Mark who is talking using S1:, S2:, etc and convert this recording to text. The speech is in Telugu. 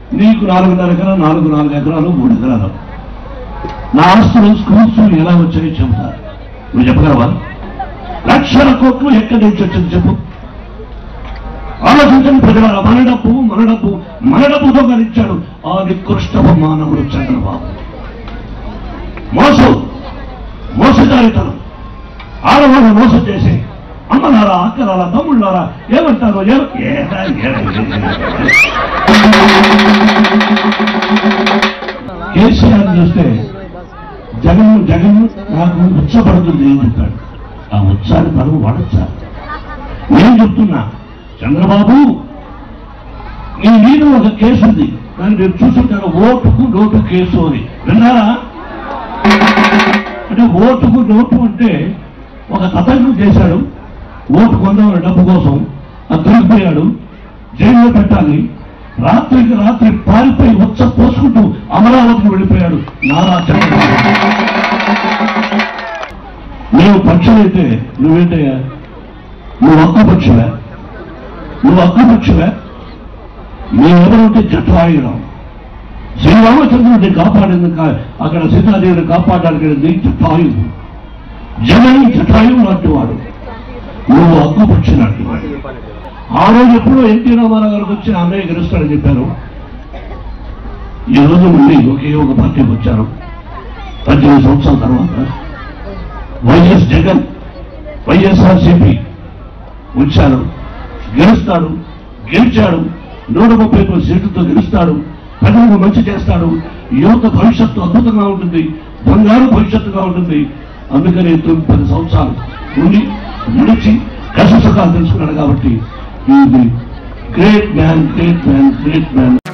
S1: నీకు నాలుగున్నర ఎకరాలు నాలుగు నాలుగు ఎకరాలు మూడు ఎకరాలు నా ఆస్తులు స్కూల్స్ ఎలా వచ్చాయో చెబుతారు నువ్వు చెప్పగలవా లక్షల కోట్లు ఎక్కడి నుంచి వచ్చింది చెప్పు ఆలోచించండి ప్రజల మన డబ్బు మన డబ్బు మన డబ్బుతో గణించాడు ఆ నికృష్టవ మానవుడు చంద్రబాబు మోసం మోసదారితనం ఆడవాళ్ళు మోసం చేసి అమ్మలారా అక్కలారా తమ్ముళ్ళారా ఏమంటారు ఏ- ఏడా, ఏడా, ఏడా. కేసీఆర్ చూస్తే జగన్ జగన్ నాకు ఉచ్చపడుతుంది అని చెప్పాడు ఆ ఉత్సాహం మనం వాడచ్చా నేను చెప్తున్నా చంద్రబాబు నీ మీద ఒక కేసు ఉంది కానీ మీరు చూసుంటారు ఓటుకు నోటు కేసు అని విన్నారా అంటే ఓటుకు నోటు అంటే ఒక తతంగం చేశాడు ఓటు కొందామని డబ్బు కోసం అది దొరికిపోయాడు జైల్లో పెట్టాలి రాత్రికి రాత్రి పారిపోయి ఉచ్చ పోసుకుంటూ అమరావతికి వెళ్ళిపోయాడు నారా చంద్రబాబు నువ్వు పక్షులైతే నువ్వేంటయ్యా నువ్వు హక్కు పక్షువే నువ్వు హక్కు పక్షువే మేమెవరంటే జటాయుడం శ్రీరామచంద్రుడిని కాపాడేందుకు కా- అక్కడ సీతాదేవిని కాపాడడానికి వెళ్ళింది జటాయువు జగన్ జటాయువు లాంటి వాడు నువ్వు హక్కు పక్షి లాంటి వాడు ఆ రోజు ఎప్పుడో ఎన్టీ రామారావు గారికి వచ్చి అన్నయ్య గెలుస్తాడని చెప్పారు ఈ రోజు మళ్ళీ ఒకే ఒక పార్టీకి వచ్చారు పద్దెనిమిది సంవత్సరాల తర్వాత వైఎస్ జగన్ వైఎస్ఆర్సీపీ వచ్చారు గెలుస్తాడు గెలిచాడు నూట ముప్పై ఒక్క సీట్లతో గెలుస్తాడు ప్రజలకు మంచి చేస్తాడు యువత భవిష్యత్తు అద్భుతంగా ఉంటుంది బంగారు భవిష్యత్తుగా ఉంటుంది అందుకని తొమ్మిది పది సంవత్సరాలు ఉండి నడిచి కష్ట సుఖాలు తెలుసుకున్నాడు కాబట్టి ఇది great man great man great man